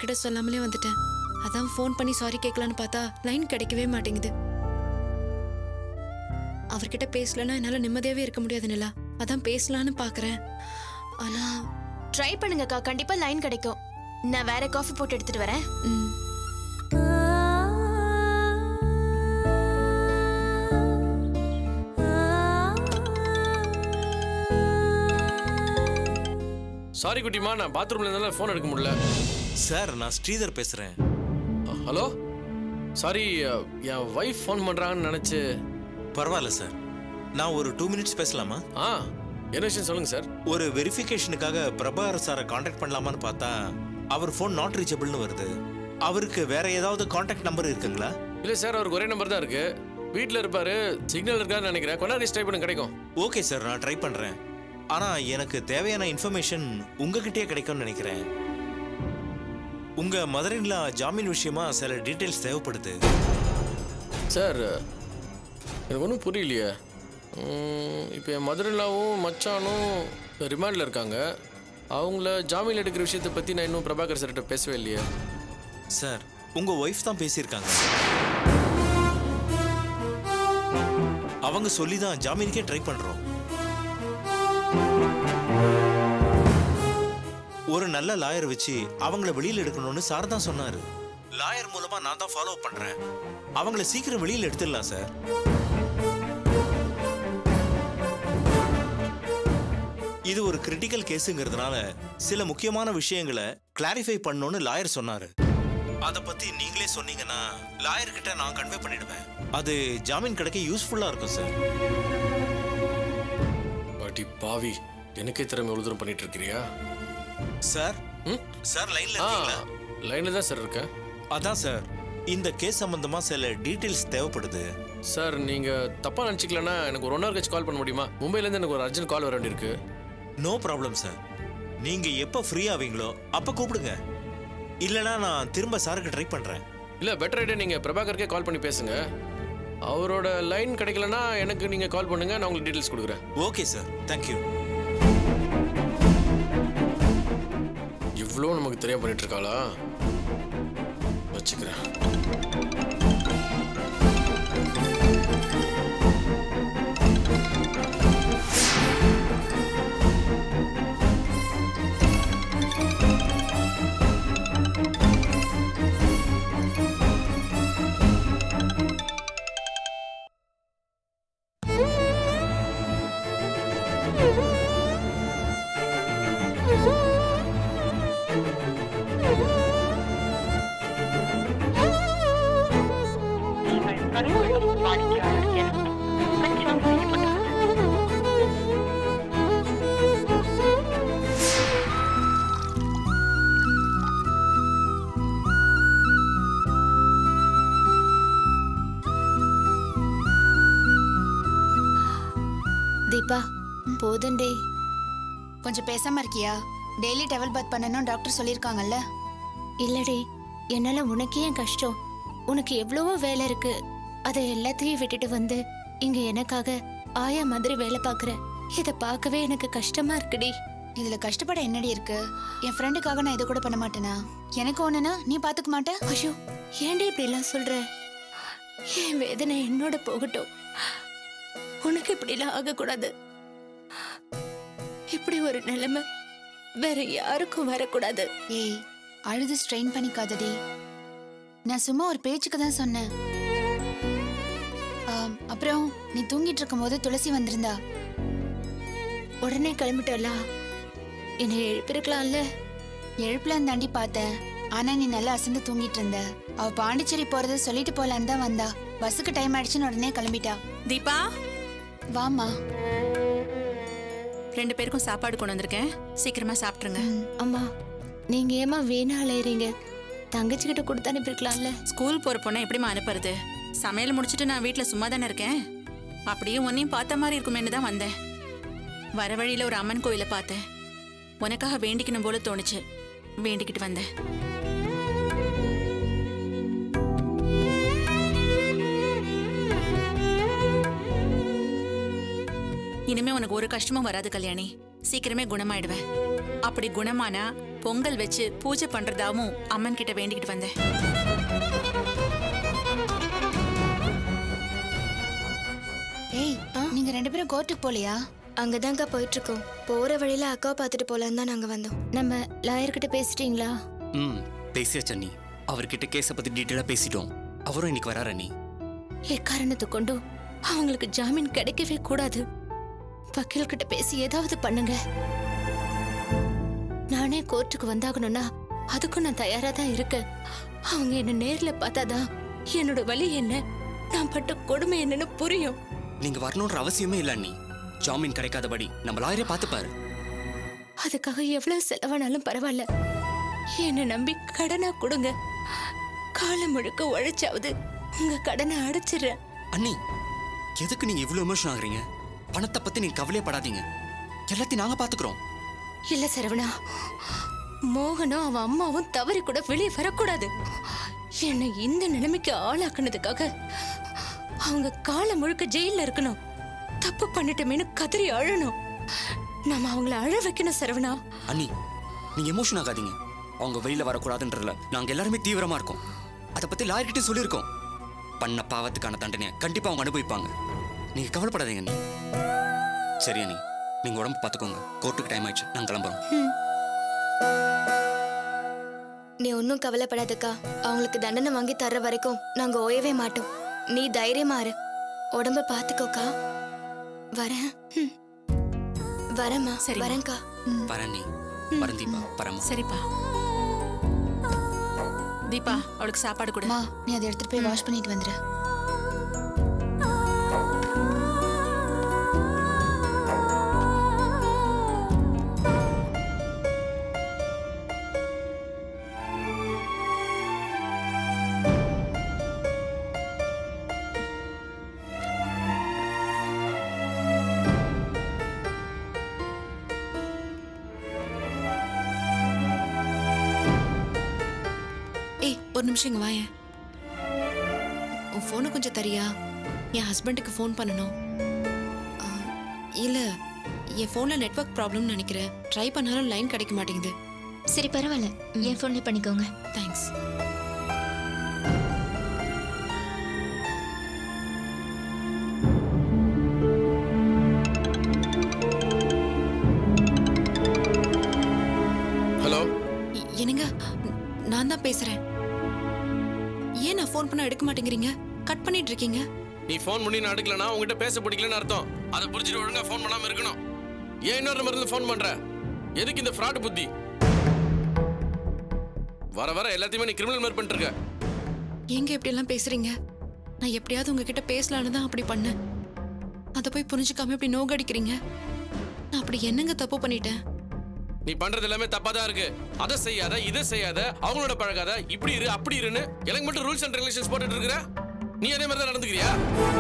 உங்ககிட்ட சொல்லாமலே வந்துட்டேன் அதான் ஃபோன் பண்ணி சாரி கேட்கலான்னு பார்த்தா லைன் கிடைக்கவே மாட்டேங்குது அவர்கிட்ட பேசலன்னா என்னால நிம்மதியாவே இருக்க முடியாது நிலா அதான் பேசலான்னு பாக்குறேன் ஆனா ட்ரை பண்ணுங்கக்கா கண்டிப்பா லைன் கிடைக்கும் நான் வேற காஃபி போட்டு எடுத்துட்டு வரேன் ம், சாரி குட்டிமா நான் பாத்ரூம்ல இருந்தாலும் ஃபோன் எடுக்க முடியல சார் நான் ஸ்ரீதர் பேசுறேன் அஹ், ஹலோ சாரி அஹ், என் ஒய்ஃப் ஃபோன் பண்றாங்கன்னு நினைச்சு பரவாயில்ல சார் நான் ஒரு டூ மினிட்ஸ் பேசலாமா ஆ என்ன விஷயம் சொல்லுங்க சார் ஒரு வெரிஃபிகேஷனுக்காக பிரபாகர் சாரை காண்டாக்ட் பண்ணலாமான்னு பார்த்தா அவர் ஃபோன் நாட் ரீச்சபிள்னு வருது அவருக்கு வேற ஏதாவது காண்டாக்ட் நம்பர் இருக்குங்களா இல்ல சார் அவருக்கு ஒரே நம்பர் தான் இருக்கு வீட்டில் இருப்பாரு சிக்னல் இருக்கான்னு நினைக்கிறேன் கொண்டாடி ட்ரை பண்ண கிடைக்கும் ஓகே சார் நான் ட்ரை பண்றேன் ஆனா எனக்கு தேவையான இன்ஃபர்மேஷன் உங்ககிட்டயே கிடைக்கும்னு நினைக்கிறேன் உங்க மதுரையில் ஜாமீன் விஷயமா சில டீட்டெயில்ஸ் தேவைப்படுது சார் எனக்கு ஒன்றும் புரியலையே இப்போ என் மதுரைலாவும் மச்சானும் ரிமாண்டில் இருக்காங்க அவங்கள ஜாமீன் எடுக்கிற விஷயத்தை பற்றி நான் இன்னும் பிரபாகர் சார்கிட்ட பேசவே இல்லையே சார் உங்க ஒய்ஃப் தான் பேசியிருக்காங்க அவங்க சொல்லி தான் ஜாமீனுக்கே ட்ரை பண்றோம் ஒரு நல்ல லாயர் வச்சு அவங்கள வெளியில எடுக்கணும்னு சார் தான் சொன்னாரு லாயர் மூலமா நான் தான் ஃபாலோ பண்றேன் அவங்கள சீக்கிரம் வெளியில எடுத்துடலாம் சார் இது ஒரு கிரிட்டிக்கல் கேஸுங்கிறதுனால சில முக்கியமான விஷயங்களை கிளாரிஃபை பண்ணணும்னு லாயர் சொன்னாரு அத பத்தி நீங்களே சொன்னீங்கன்னா லாயர் கிட்ட நான் கன்வே பண்ணிடுவேன் அது ஜாமீன் கிடைக்க யூஸ்ஃபுல்லா இருக்கும் சார் பாட்டி பாவி எனக்கே திறமை எவ்வளோ தூரம் பண்ணிட்டு இருக்கிறியா சார் ம் சார் லைன்ல ஆ இருக்கீங்களா லைனில் தான் சார் இருக்கேன் அதான் சார் இந்த கேஸ் சம்பந்தமா சில டீடைல்ஸ் தேவைப்படுது சார் நீங்கள் தப்பாக நினச்சிக்கலன்னா எனக்கு ஒரு ஒன் ஹவர் கழிச்சு கால் பண்ண முடியுமா மும்பைலேருந்து எனக்கு ஒரு அர்ஜென்ட் கால் வர வேண்டியிருக்கு நோ ப்ராப்ளம் சார் நீங்க எப்ப ஃப்ரீ ஆவீங்களோ அப்ப கூப்பிடுங்க இல்லனா நான் திரும்ப சாருக்கு ட்ரை பண்றேன் இல்லை பெட்டர் ஐடியா நீங்கள் பிரபாகருக்கே கால் பண்ணி பேசுங்க அவரோட லைன் கிடைக்கலன்னா எனக்கு நீங்கள் கால் பண்ணுங்க நான் உங்களுக்கு டீட்டெயில்ஸ் கொடுக்குறேன் ஓகே சார் தேங்க்யூ இவ்வளோ நமக்கு தெரியாம பண்ணிட்டு இருக்காளா வச்சுக்கிறேன் நீங்கள் பரிந்துரைக்கும் வாடிக்கையாளர் எண் பரிச்சயம் செய்யப்பட்டுள்ளது தீபா போதண்டே கொஞ்சம் பேசாம இருக்கியா டெய்லி டெவல் பாத் பண்ணணும் டாக்டர் சொல்லியிருக்காங்கல்ல இல்லடி என்னால உனக்கே ஏன் கஷ்டம் உனக்கு எவ்வளவோ வேலை இருக்கு அதை எல்லாத்தையும் விட்டுட்டு வந்து இங்க எனக்காக ஆயா மாதிரி வேலை பார்க்கற இத பார்க்கவே எனக்கு கஷ்டமா இருக்குடி இதுல கஷ்டப்பட என்னடி இருக்கு என் ஃப்ரெண்டுக்காக நான் இதை கூட பண்ண மாட்டேனா எனக்கு ஒண்ணுனா நீ பாத்துக்க மாட்ட ஐயோ ஏன்டி இப்படி எல்லாம் சொல்ற என் வேதனை என்னோட போகட்டும் உனக்கு இப்படிலாம் ஆகக்கூடாது இப்படி ஒரு நிலைமை வேற யாருக்கும் வரக்கூடாது ஏய் அழுது ஸ்ட்ரெயின் பண்ணிக்காதடி நான் சும்மா ஒரு பேச்சுக்கு தான் சொன்னேன் ஆம், அப்புறம் நீ தூங்கிட்டு இருக்கும்போது துளசி வந்திருந்தா உடனே கிளம்பிட்டல என்னை எழுப்பிருக்கலாம்ல எழுப்புலாம் தாண்டி பார்த்தேன் ஆனா நீ நல்லா அசந்து தூங்கிட்டு இருந்த அவ பாண்டிச்சேரி போறது சொல்லிட்டு போலான்னு தான் வந்தா பஸ்ஸுக்கு டைம் ஆயிடுச்சுன்னு உடனே கிளம்பிட்டா தீபா வாமா ரெண்டு பேருக்கும் சாப்பாடு கொண்டு வந்திருக்கேன் சீக்கிரமா சாப்பிட்டுருங்க அம்மா நீங்க ஏமா வீணா அலையறீங்க தங்கச்சிக்கிட்ட கொடுத்து அனுப்பியிருக்கலாம்ல ஸ்கூல் போற பொண்ணை எப்படிம்மா அனுப்புறது சமையல் முடிச்சிட்டு நான் வீட்ல சும்மா தானே இருக்கேன் அப்படியே உன்னையும் பார்த்த மாதிரி இருக்குமேன்னு தான் வந்தேன் வர வழியில ஒரு அம்மன் கோயிலை பார்த்தேன் உனக்காக வேண்டிக்கணும் போல தோணுச்சு வேண்டிக்கிட்டு வந்தேன் இனிமே உனக்கு ஒரு கஷ்டமும் வராது கல்யாணி சீக்கிரமே குணமாயிடுவேன் அப்படி குணமானா பொங்கல் வச்சு பூஜை பண்றதாவும் அம்மன் கிட்ட வேண்டிக்கிட்டு வந்தேன் ஏய் நீங்க ரெண்டு பேரும் கோர்ட்டுக்கு போலையா அங்கதான்க்கா போயிட்டு இருக்கோம் போற வழியில அக்காவை பார்த்துட்டு போலான்னு தான் நாங்க வந்தோம் நம்ம லாயர்கிட்ட பேசிட்டீங்களா ம் பேசியாச்சு அண்ணி அவர்கிட்ட கேஸை பத்தி டீட்டெயிலா பேசிட்டோம் அவரும் இன்னைக்கு வராரு அண்ணி எக்காரணத்தை கொண்டு அவங்களுக்கு ஜாமீன் கிடைக்கவே கூடாது வக்கீல் கிட்ட பேசி ஏதாவது பண்ணுங்க நானே கோர்ட்டுக்கு வந்தாகணும்னா அதுக்கும் நான் தயாரா தான் இருக்கேன் அவங்க என்ன நேர்ல பார்த்தாதான் என்னோட வலி என்ன நான் பட்ட கொடுமை என்னன்னு புரியும் நீங்க வரணுன்ற அவசியமே இல்ல அண்ணி ஜாமீன் கிடைக்காதபடி நம்ம லாயரே பார்த்துப்பாரு அதுக்காக எவ்வளவு செலவானாலும் பரவாயில்ல என்னை நம்பி கடனா கொடுங்க காலம் முழுக்க உழைச்சாவது உங்க கடனை அடைச்சிடுறேன் அண்ணி எதுக்கு நீங்க இவ்வளவு எமோஷன் ஆகுறீங்க பணத்தை பத்தி நீங்க கவலையப்படாதீங்க எல்லாத்தையும் நாங்க பாத்துக்கிறோம் இல்ல சரவணா மோகனும் அவன் அம்மாவும் தவறி கூட வெளியே வரக்கூடாது என்னை இந்த நிலைமைக்கு ஆளாக்குனதுக்காக அவங்க காலம் முழுக்க ஜெயில இருக்கணும் தப்பு பண்ணிட்டோமேனு கதறி அழணும் நாம அவங்கள அழ வைக்கணும் சரவணா அண்ணி நீங்க எமோஷன் ஆகாதீங்க அவங்க வெளியில வரக்கூடாதுன்றதுல நாங்க எல்லாருமே தீவிரமா இருக்கோம் அதை பத்தி லாயர்கிட்ட சொல்லியிருக்கோம் பண்ண பாவத்துக்கான தண்டனையை கண்டிப்பா அவங்க அனுபவிப்பாங்க நீங்க கவலைப்படாதீங்க அண்ணி சரி அண்ணி நீங்க உடம்பு பாத்துக்கோங்க கோர்ட்டுக்கு டைம் ஆயிடுச்சு நாங்க கிளம்புறோம் நீ ஒன்றும் கவலைப்படாதக்கா அவங்களுக்கு தண்டனை வாங்கி தர்ற வரைக்கும் நாங்க ஓயவே மாட்டோம் நீ தைரியமா இரு உடம்ப பாத்துக்கோக்கா வரேன் ம். வரேம்மா சரிம்மா. வரேன்க்கா வரேன் அண்ணி வரேன் தீபா வரேம்மா சரிப்பா தீபா அவளுக்கு சாப்பாடு கொடு மா நீ அதை எடுத்துட்டு போய் வாஷ் பண்ணிட்டு வந்துரு ஏய் ஒரு நிமிஷம் இங்க வாயேன் உன் ஃபோனை கொஞ்சம் தரியா என் ஹஸ்பண்டுக்கு ஃபோன் பண்ணணும் ஆ, இல்ல என் ஃபோன்ல நெட்வொர்க் ப்ராப்ளம்னு நினைக்கிறேன் ட்ரை பண்ணாலும் லைன் கிடைக்க மாட்டேங்குது சரி பரவாயில்ல என் போன்ல பண்ணிக்கோங்க தேங்க்ஸ் ஹலோ என்னங்க நான் தான் பேசுறேன் ஏன் நான் ஃபோன் பண்ணா எடுக்க மாட்டேங்கிறீங்க கட் பண்ணிட்டு இருக்கீங்க நீ ஃபோன் பண்ணி நான் எடுக்கலனா உங்ககிட்ட பேச பிடிக்கலன்னு அர்த்தம் அதை புரிஞ்சுட்டு ஒழுங்கா ஃபோன் பண்ணாம இருக்கணும் ஏன் இன்னொரு நம்பர்ல இருந்து ஃபோன் பண்ற எதுக்கு இந்த ஃப்ராட் புத்தி வர வர எல்லாத்தையுமே நீ கிரிமினல் மாதிரி பண்ணிட்டு இருக்க ஏங்க இப்படி எல்லாம் பேசுறீங்க நான் எப்படியாவது உங்ககிட்ட பேசலான்னு தான் அப்படி பண்ணேன் அதை போய் புரிஞ்சுக்காம இப்படி நோகடிக்கிறீங்க நான் அப்படி என்னங்க தப்பு பண்ணிட்டேன் நீ பண்றது எல்லாமே தப்பா தான் இருக்கு அதை செய்யாத இதை செய்யாத அவங்களோட பழகாத இப்படி இரு அப்படி இருன்னு எனக்கு மட்டும் ரூல்ஸ் அண்ட் ரெகுலேஷன்ஸ் போட்டுட்டு இருக்கிற நீ அதே மாதிரி தான் நடந்துக்கிறியா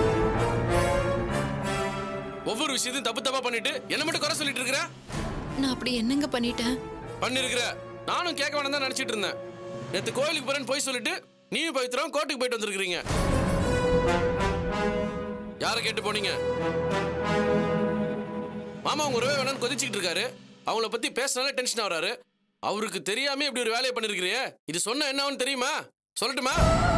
ஒவ்வொரு விஷயத்தையும் தப்பு தப்பா பண்ணிட்டு என்ன மட்டும் குறை சொல்லிட்டு இருக்கிற நான் அப்படி என்னங்க பண்ணிட்டேன் பண்ணிருக்கிற நானும் கேட்க வேணாம் தான் நினைச்சிட்டு இருந்தேன் நேத்து கோயிலுக்கு போறேன்னு போய் சொல்லிட்டு நீயும் பவித்ரம் கோர்ட்டுக்கு போயிட்டு வந்திருக்கிறீங்க யாரை கேட்டு போனீங்க மாமா உங்க உறவே வேணாம்னு கொதிச்சுக்கிட்டு இருக்காரு அவங்கள பத்தி பேசினாலே டென்ஷன் ஆகுறாரு அவருக்கு தெரியாம இப்படி ஒரு வேலையை பண்ணிருக்கிறியே இது சொன்னா என்ன ஆகும்னு தெரியுமா சொல்லட்டுமா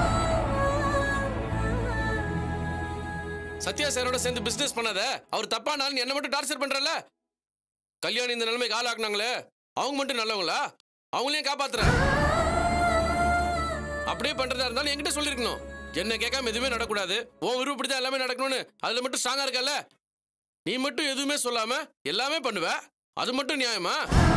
சத்யா சாரோட சேர்ந்து பிசினஸ் பண்ணாத அவர் தப்பானாலும் என்ன மட்டும் டார்ச்சர் பண்றல கல்யாணி இந்த நிலைமைக்கு ஆளாக்குனாங்களே அவங்க மட்டும் நல்லவங்களா அவங்களையும் காப்பாத்துறேன் அப்படியே பண்றதா இருந்தாலும் என்கிட்ட சொல்லிருக்கணும் என்ன கேட்காம எதுவுமே நடக்கூடாது உன் விருப்பப்படி தான் எல்லாமே நடக்கணும்னு அதுல மட்டும் ஸ்ட்ராங்கா இருக்கல்ல நீ மட்டும் எதுவுமே சொல்லாம எல்லாமே பண்ணுவ அது மட்டும் நியாயமா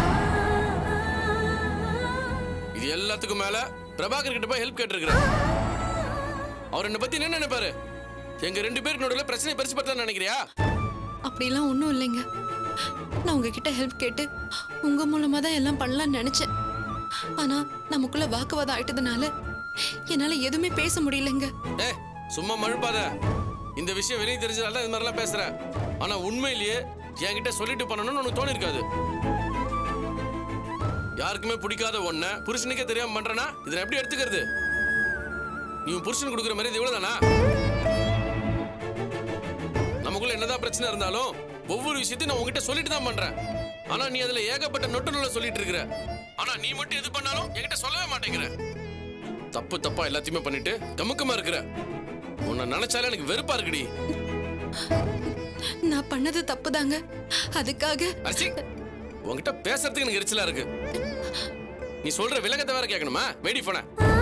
இது எல்லாத்துக்கும் மேல பிரபாகர் கிட்ட போய் ஹெல்ப் கேட்டிருக்கிறேன் அவர் என்ன பத்தி என்ன நினைப்பாரு எங்க ரெண்டு பேருக்கு நடுவில் பிரச்சனை பெருசு படுத்த நினைக்கிறியா அப்படிலாம் ஒன்றும் இல்லைங்க நான் உங்ககிட்ட ஹெல்ப் கேட்டு உங்க மூலமா தான் எல்லாம் பண்ணலாம்னு நினைச்சேன் ஆனா நமக்குள்ள வாக்குவாதம் ஆயிட்டதுனால என்னால எதுவுமே பேச முடியலங்க ஏ சும்மா மழுப்பாத இந்த விஷயம் வெளியே தெரிஞ்சதால இது மாதிரிலாம் பேசுறேன் ஆனா உண்மையிலேயே என்கிட்ட சொல்லிட்டு பண்ணணும்னு உனக்கு தோணி இருக்காது யாருக்குமே பிடிக்காத ஒண்ண புருஷனுக்கே தெரியாம பண்றனா இதை நான் எப்படி எடுத்துக்கிறது நீ உன் புருஷன் கொடுக்குற மாதிரி இது இவ்வளவுதானா நமக்குள்ள என்னதான் பிரச்சனை இருந்தாலும் ஒவ்வொரு விஷயத்தையும் நான் உங்ககிட்ட சொல்லிட்டு தான் பண்றேன் ஆனா நீ அதுல ஏகப்பட்ட நொட்டுல சொல்லிட்டு இருக்கிற ஆனா நீ மட்டும் எது பண்ணாலும் என்கிட்ட சொல்லவே மாட்டேங்கிற தப்பு தப்பா எல்லாத்தையுமே பண்ணிட்டு கமுக்கமா இருக்கிற உன்னை நினைச்சாலே எனக்கு வெறுப்பா இருக்குடி நான் பண்ணது தப்புதாங்க அதுக்காக அரிசி உன்கிட்ட பேசுறதுக்கு எனக்கு எரிச்சலா இருக்கு நீ சொல்ற விலகத்தை வேற கேட்கணுமா வெடி போன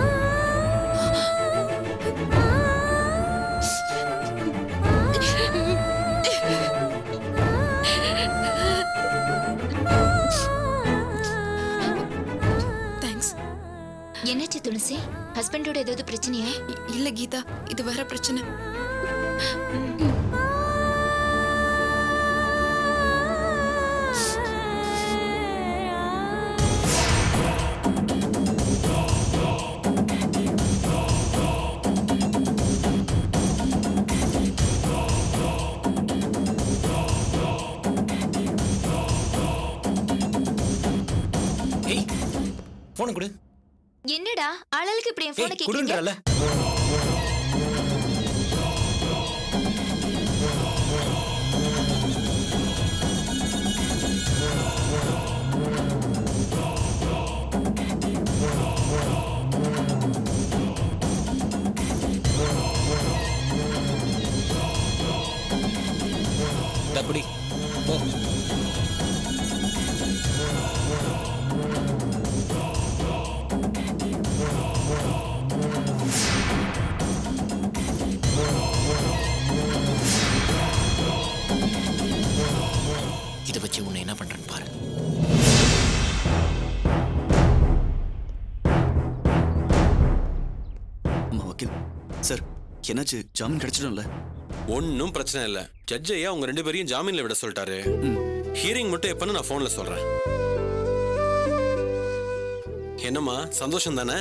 தேங்க்ஸ் என்னாச்சு துளசி ஹஸ்பண்டோட ஏதாவது பிரச்சனையா இல்ல கீதா இது வேற பிரச்சனை ஏய் போனை கொடு என்னடா ஆளாளுக்கு இப்படி என் போனை ஏய் கேக்குறீங்க கொடுன்றல குடி போ இதை வச்சு உன்னை என்ன பண்றேன்னு பாரு அம்மா வக்கீல் சார் என்னாச்சு ஜாமீன் கிடைச்சிடும்ல ஒன்றும் பிரச்சனை இல்லை ஜட்ஜ் ஐயா உங்க ரெண்டு பேரையும் ஜாமீன்ல விட சொல்லிட்டாரு ஹியரிங் மட்டும் எப்பன்னு நான் ஃபோன்ல சொல்றேன் என்னம்மா சந்தோஷம் தானே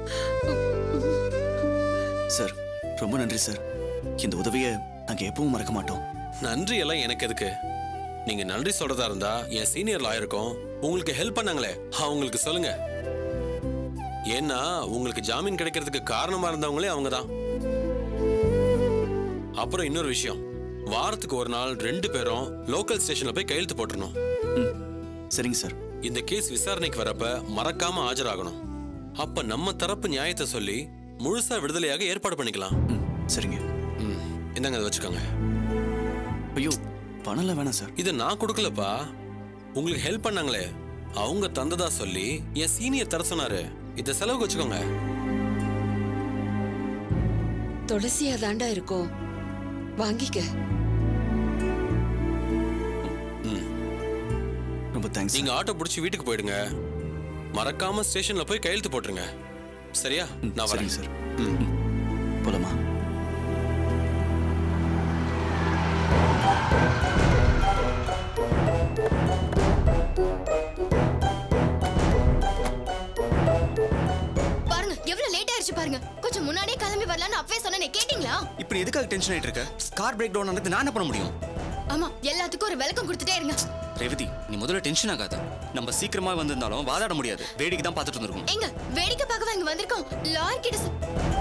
சார் ரொம்ப நன்றி சார் இந்த உதவியை நாங்கள் எப்பவும் மறக்க மாட்டோம் நன்றி எல்லாம் எனக்கு எதுக்கு நீங்க நன்றி சொல்றதா இருந்தா என் சீனியர் லாயருக்கும் உங்களுக்கு ஹெல்ப் பண்ணாங்களே அவங்களுக்கு சொல்லுங்க ஏன்னா உங்களுக்கு ஜாமீன் கிடைக்கிறதுக்கு காரணமா இருந்தவங்களே அவங்க தான் அப்புறம் இன்னொரு விஷயம் வாரத்துக்கு ஒரு நாள் ரெண்டு பேரும் லோக்கல் ஸ்டேஷன்ல போய் கையெழுத்து போட்டுறணும் ம் சரிங்க சார் இந்த கேஸ் விசாரணைக்கு வரப்ப மறக்காம ஆஜராகணும் அப்ப நம்ம தரப்பு நியாயத்தை சொல்லி முழுசா விடுதலையாக ஏற்பாடு பண்ணிக்கலாம் ம் சரிங்க ம் இந்தாங்க அதை வச்சுக்கோங்க ஐயோ பணம்லாம் வேணாம் சார் இது நான் கொடுக்கலப்பா உங்களுக்கு ஹெல்ப் பண்ணாங்களே அவங்க தந்ததா சொல்லி என் சீனியர் தர சொன்னாரு இத செலவுக்கு வச்சுக்கோங்க துளசியா தாண்டா இருக்கும் வாங்கிக்க ம் ரொம்ப தேங்க்ஸ் நீங்க ஆட்டோ பிடிச்சி வீட்டுக்கு போயிடுங்க மறக்காம ஸ்டேஷன்ல போய் கையெழுத்து போட்டுருங்க சரியா நான் வரேன் சரிங்க சார் ம் போலாமா பாருங்க எவ்வளவு லேட் ஆயிருச்சு பாருங்க கொஞ்சம் முன்னாடியே கிளம்பி வரலாம்னு அப்பவே சொன்னேன் கேட்டீங்களா இப்போ நீ எதுக்காக டென்ஷன் ஆயிட்டு இருக்க கார் பிரேக் டவுன் ஆனது நான் என்ன பண்ண முடியும் ஆமா எல்லாத்துக்கும் ஒரு விளக்கம் கொடுத்துட்டே இருங்க ரேவதி நீ முதல்ல டென்ஷன் ஆகாத நம்ம சீக்கிரமா வந்திருந்தாலும் வாதாட முடியாது வேடிக்கை தான் பார்த்துட்டு இருந்திருக்கும் எங்க வேடிக்கை பார்க்கவா இங்க வந்திருக்கோம் லாயர் கிட்ட சொ-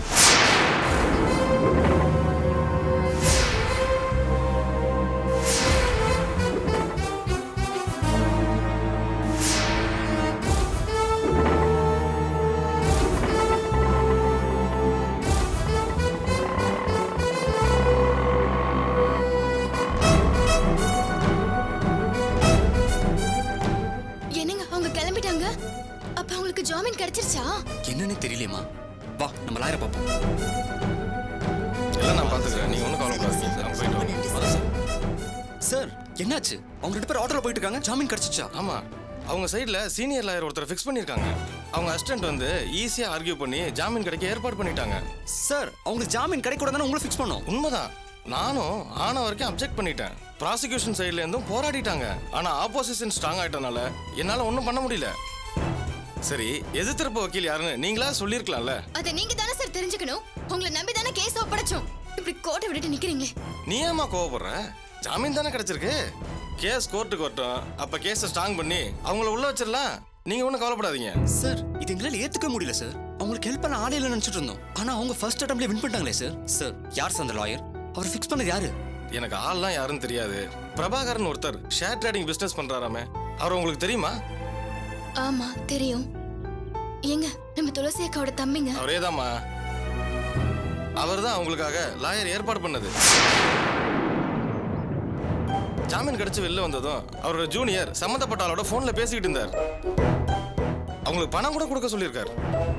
என்னங்க அவங்க கிளம்பிட்டாங்க அப்ப அவங்களுக்கு ஜாமீன் கிடைச்சிருச்சா என்னன்னு தெரியலையேம்மா வா நம்ம லாயரை பார்ப்போம் எல்லாம் நான் பாத்துக்கிறேன் நீங்க ஒன்றும் கவலைப்படாதீங்க நான் போயிட்டு வரேன் சார் சார் என்னாச்சு அவங்க ரெண்டு பேரும் ஆட்டோல போயிட்டு இருக்காங்க ஜாமீன் கிடைச்சிச்சா ஆமா அவங்க சைடுல சீனியர் லாயர் ஒருத்தர் ஃபிக்ஸ் பண்ணிருக்காங்க அவங்க அசிஸ்டன்ட் வந்து ஈஸியா ஆர்கியூ பண்ணி ஜாமீன் கிடைக்க ஏற்பாடு பண்ணிட்டாங்க சார் அவங்களுக்கு ஜாமீன் கிடைக்கூடாதுன்னு உங்களை ஃபிக்ஸ் பண்ணோம் உண்மைதான் நானும் ஆன வரைக்கும் அப்செக்ட் பண்ணிட்டேன் ப்ராசிக்யூஷன் சைடுல இருந்தும் போராடிட்டாங்க ஆனா ஆப்போசிஷன் ஸ்ட்ராங் ஆயிட்டனால என்னால ஒன்றும் பண்ண முடியல சரி எதிர்த்தரப்பு வக்கீல் யாருன்னு நீங்களா சொல்லியிருக்கலாம்ல அத நீங்க தானே சார் தெரிஞ்சுக்கணும் உங்களை நம்பி தானே கேஸ் ஒப்படைச்சோம் இப்படி கோட்டை விட்டுட்டு நிக்கிறீங்களே நீ ஏமா கோவப்படுற ஜாமீன் தானே கிடைச்சிருக்கு கேஸ் கோர்ட்டுக்கு வரட்டும் அப்ப கேஸை ஸ்ட்ராங் பண்ணி அவங்கள உள்ள வச்சிடலாம் நீங்க ஒன்றும் கவலைப்படாதீங்க சார் இது எங்களால ஏத்துக்க முடியல சார் அவங்களுக்கு ஹெல்ப் பண்ண ஆளே இல்லைன்னு நினைச்சிட்டு இருந்தோம் ஆனா அவங்க ஃபர்ஸ்ட் அட்டம்ப்ல வின் பண்ணிட்டாங்களே சார் சார் யார் சார் அந்த லாயர் அவர் ஃபிக்ஸ் பண்ணது யாரு எனக்கு ஆள்லாம் யாருன்னு தெரியாது பிரபாகரன் ஒருத்தர் ஷேர் ட்ரேடிங் பிசினஸ் பண்றாராமே அவர் உங்களுக்கு தெரியுமா ஆமா தெரியும் ஏங்க நம்ம துளசி அக்காவோட தம்பிங்க அவரேதாம்மா அவர் தான் அவங்களுக்காக லாயர் ஏற்பாடு பண்ணது ஜாமீன் கிடைச்சு வெளில வந்ததும் அவரோட ஜூனியர் சம்மந்தப்பட்ட ஆளோட ஃபோன்ல பேசிக்கிட்டு இருந்தார் அவங்களுக்கு பணம் கூட கொடுக்க சொல்லியிருக்காரு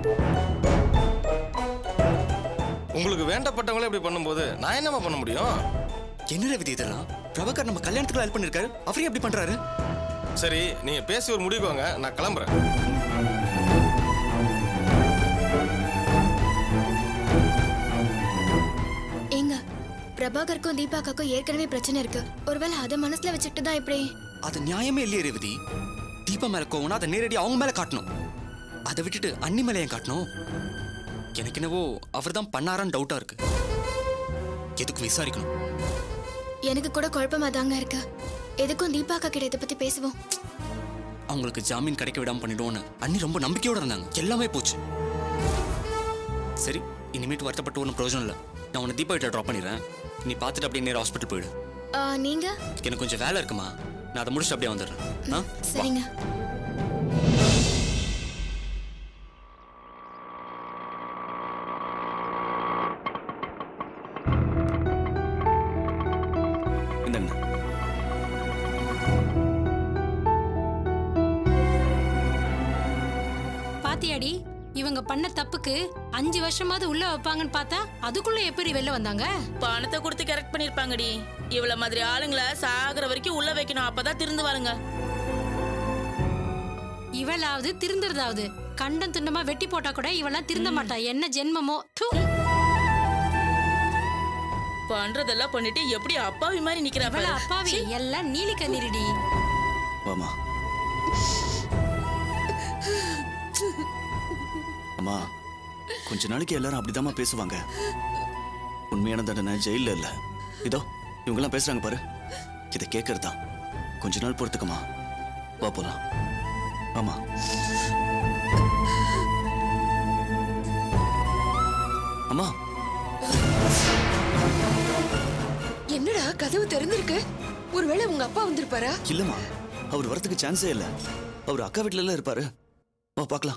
உங்களுக்கு வேண்டப்பட்டவங்களே இப்படி பண்ணும்போது நான் என்னம்மா பண்ண முடியும் என்ன ரவிதி இதெல்லாம் பிரபாகர் நம்ம கல்யாணத்துக்கு ஹெல்ப் பண்ணிருக்காரு அவரே எப்படி பண்றாரு சரி நீங்க பேசி ஒரு முடிவுக்கு வாங்க நான் கிளம்புறேன் ஏங்க பிரபாகருக்கும் தீபாக்காக்கும் ஏற்கனவே பிரச்சனை இருக்கு ஒருவேளை அதை மனசுல வச்சுக்கிட்டு தான் இப்படி அது நியாயமே இல்லையே ரேவதி தீபா மேல கோவம்னா அதை நேரடி அவங்க மேல காட்டணும் அதை விட்டுட்டு அண்ணி மேல ஏன் காட்டணும் எனக்கு என்னவோ அவர் தான் பண்ணாரான்னு டவுட்டா இருக்கு எதுக்கு விசாரிக்கணும் எனக்கு கூட குழப்பமா தாங்க இருக்கு எதுக்கும் தீபாக்கா கிட்ட இதை பத்தி பேசுவோம் அவங்களுக்கு ஜாமீன் கிடைக்க விடாம பண்ணிடுவோன்னு அண்ணி ரொம்ப நம்பிக்கையோட இருந்தாங்க எல்லாமே போச்சு சரி இனிமேட்டு வருத்தப்பட்டு ஒன்றும் பிரயோஜனம் இல்லை நான் உன்னை தீபா வீட்டில் ட்ராப் பண்ணிடுறேன் நீ பார்த்துட்டு அப்படியே நேரம் ஹாஸ்பிட்டல் போயிடு ஆ, நீங்க எனக்கு கொஞ்சம் வேலை இருக்குமா நான் அதை முடிச்சுட்டு அப்படியே வந்துடுறேன் ஆ வா. சரிங்க இந்தாங்க பாத்தியாடி இவங்க பண்ண தப்புக்கு அஞ்சு வருஷமாவது உள்ள வைப்பாங்கன்னு பார்த்தா அதுக்குள்ள எப்படி வெளில வந்தாங்க பணத்தை கொடுத்து கரெக்ட் பண்ணிருப்பாங்கடி இவ்வளவு மாதிரி ஆளுங்களை சாகுற வரைக்கும் உள்ள வைக்கணும் அப்பதான் திருந்துவாருங்க இவளாவது திருந்துறதாவது கண்டம் துண்டமா வெட்டி போட்டா கூட இவெல்லாம் திருந்த மாட்டா என்ன ஜென்மமோ தூ பண்றதெல்லாம் பண்ணிட்டு எப்படி அப்பாவி மாதிரி நிக்கிறா இவள பாரு. அப்பாவி எல்லாம் நீலி கண்ணீரிடி வாமா அம்மா கொஞ்ச நாளைக்கு எல்லாரும் அப்படிதாம்மா பேசுவாங்க உண்மையான தண்டனை ஜெயில இல்ல இதோ இவங்கெல்லாம் பேசுறாங்க பாரு இதை கேட்கறது தான் கொஞ்ச நாள் பொறுத்துக்கம்மா வா போலாம் ஆமா அம்மா என்னடா கதவு திறந்திருக்கு ஒருவேளை உங்க அப்பா வந்திருப்பாரா இல்லம்மா அவர் வரதுக்கு சான்ஸே இல்ல அவர் அக்கா வீட்டுல எல்லாம் இருப்பாரு வா பார்க்கலாம்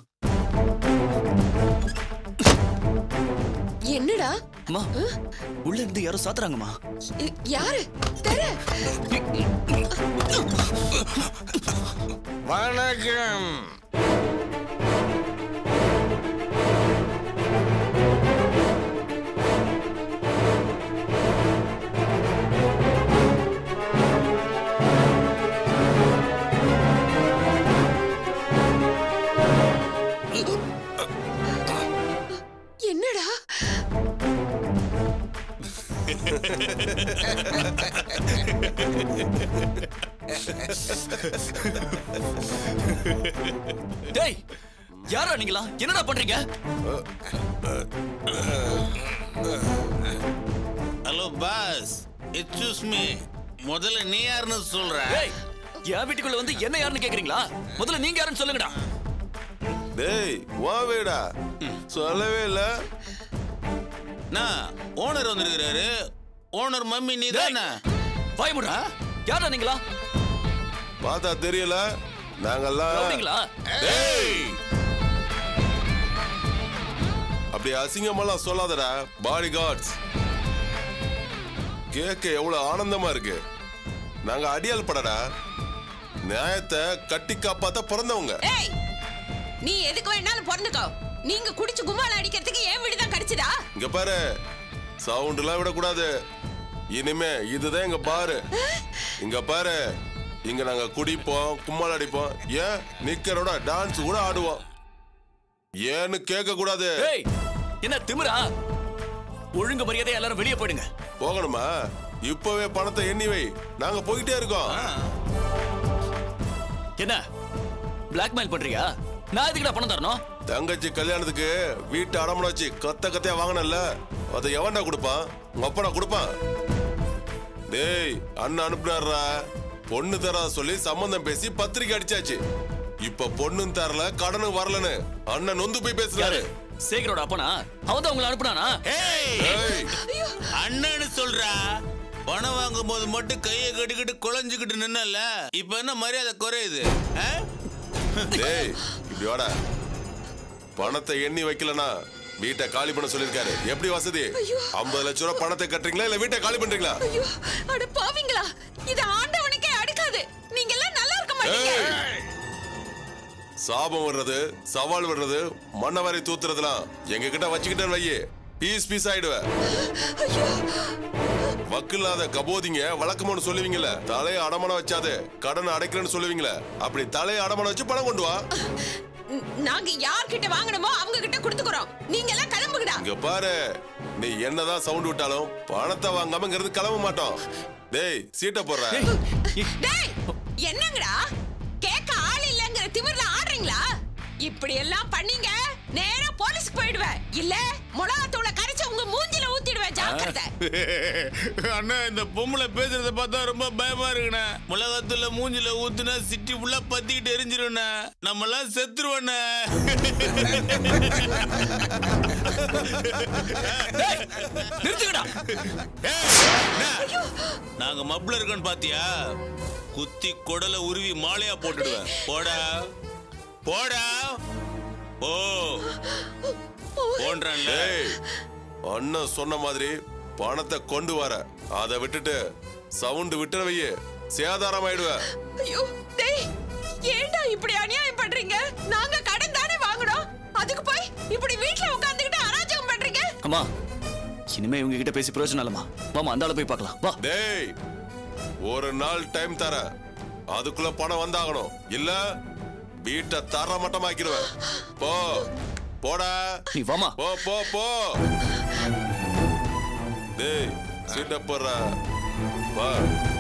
என்னடா அம்மா உள்ள இருந்து யாரோ சாத்துறாங்கம்மா இ- யாரு தர வணக்கம் என்னடா டேய் யாரா நீங்களா என்னடா பண்றீங்க ஹலோ பாஸ் எக்ஸ்கியூஸ் மீ முதல்ல நீ யாருன்னு சொல்ற டேய் என் வீட்டுக்குள்ள வந்து என்ன யாருன்னு கேக்குறீங்களா முதல்ல நீங்க யாருன்னு சொல்லுங்கடா டேய் வா வீடா சொல்லவே இல்ல நான் ஓனர் வந்திருக்கிறாரு ஓனர் மம்மி நீ தானே வாய் முடா யாரா நீங்களா பார்த்தா தெரியல நாங்கெல்லாம் ரவுடிங்களா? டேய் அப்படி அசிங்கமெல்லாம் சொல்லாதடா பாடி கார்ட்ஸ் கேட்க எவ்வளவு ஆனந்தமா இருக்கு நாங்க அடியால் படடா நியாயத்தை கட்டி காப்பாத்த பிறந்தவங்க ஏய் நீ எதுக்கு வேணாலும் பிறந்துக்கோ நீங்க குடிச்சு கும்மால அடிக்கிறதுக்கு ஏன் வீடு தான் கிடைச்சதா இங்க பாரு சவுண்ட் எல்லாம் விடக்கூடாது இனிமே இதுதான் எங்க பாரு இங்க பாரு இங்க நாங்க குடிப்போம் கும்மாள் அடிப்போம் ஏன் நிக்கிறோட டான்ஸ் கூட ஆடுவோம் ஏன்னு கேட்க கூடாது ஏய் என்ன திமிரா ஒழுங்கு மரியாதை எல்லாரும் வெளியே போயிடுங்க போகணுமா இப்பவே பணத்தை எண்ணி வை நாங்க போயிட்டே இருக்கோம் என்ன பிளாக்மெயில் பண்றியா நான் எதுக்குடா பணம் தரணும் தங்கச்சி கல்யாணத்துக்கு வீட்டு அடமனை வச்சு கத்த கத்தையா வாங்கினல்ல அதை எவன்டா கொடுப்பான் உங்க அப்பனா கொடுப்பான் டேய் அண்ணன் அனுப்புனாருடா பொண்ணு தரா சொல்லி சம்பந்தம் பேசி பத்திரிக்கை அடிச்சாச்சு இப்ப பொண்ணும் தரல கடனும் வரலன்னு அண்ணன் நொந்து போய் பேசுறாரு சேகரோட அப்பனா அவன் தான் உங்களை அனுப்புனானா ஏய், அண்ணன்னு சொல்றா பணம் வாங்கும் போது மட்டும் கையை கட்டிக்கிட்டு குழஞ்சுக்கிட்டு நின்னல இப்ப என்ன மரியாதை குறையுது ஆ? டேய் இப்படி வாடா பணத்தை எண்ணி வைக்கலனா வீட்டை காலி பண்ண சொல்லிருக்காரு எப்படி வசதி ஐம்பது லட்சம் ரூபாய் பணத்தை கட்டுறீங்களா இல்ல வீட்டை காலி பண்றீங்களா ஐயோ அட பாவிங்களா இது ஆண்டவனுக்கே அடுக்காது நீங்க எல்லாம் நல்லா இருக்க மாட்டீங்க ஏய்! சாபம் வர்றது சவால் வர்றது மண்ணை வாரி தூத்துறதுலாம் எங்க கிட்ட வச்சுக்கிட்டேன்னு வையே பீஸ் பீஸ் ஆயிடுவேன் வக்கில்லாத கபோதிங்க வழக்கமானு சொல்லுவீங்கல்ல தலையை அடமானம் வச்சாது கடன் அடைக்கிறேன்னு சொல்லுவீங்களே அப்படி தலையை அடமானம் வச்சு பணம் கொண்டு வா ந- நாங்க யார்கிட்ட வாங்கணுமோ அவங்க கிட்ட கொடுத்துக்கிறோம் நீங்க எல்லாம் கிளம்புங்கடா இங்க பாரு நீ என்னதான் சவுண்ட் விட்டாலும் பணத்தை வாங்காம இங்க இருந்து கிளம்ப மாட்டோம் டேய் சீட்டை போடுற டேய் என்னங்கடா கேட்க ஆள் இல்லங்கிற திமிர்ல ஆடுறீங்களா இப்படி எல்லாம் பண்ணீங்க நேரா போலீஸ்க்கு போயிடுவேன் இல்ல மிளகாத்தூளை கரைச்சு உங்க மூஞ்சில ஊத்திடுவேன் ஜாக்கிரதை அண்ணா இந்த பொம்பளை பேசுறத பார்த்தா ரொம்ப பயமா இருக்குண்ணே மிளகாத்துல மூஞ்சில ஊத்துனா சிட்டி ஃபுல்லா பத்திக்கிட்டு எரிஞ்சிருண்ணே நம்ம எல்லாம் செத்துருவோண்ணே நிறுத்துக்கடா நாங்க மப்ள இருக்கோன்னு பாத்தியா குத்தி குடல உருவி மாலையா போட்டுடுவேன் போடா போடா ஓ போன்றான்ல டேய் அண்ணன் சொன்ன மாதிரி பணத்தை கொண்டு வர அதை விட்டுட்டு சவுண்ட் விட்டுற வையே சேதாரம் ஆயிடுவ ஐயோ டேய் ஏன்டா இப்படி அநியாயம் பண்றீங்க நாங்க கடன் தானே வாங்குறோம் அதுக்கு போய் இப்படி வீட்ல உட்கார்ந்துகிட்டு அராஜகம் பண்றீங்க அம்மா இனிமே இவங்க கிட்ட பேசி பிரயோஜனம் இல்லம்மா வாமா அந்த ஆளை போய் பார்க்கலாம் வா டேய் ஒரு நாள் டைம் தர அதுக்குள்ள பணம் வந்தாகணும் இல்ல வீட்டை தர மட்டமாக்கிடுவேன் போ போடா நீ வாமா போ போ போ டேய் சீட்டை போடுற வா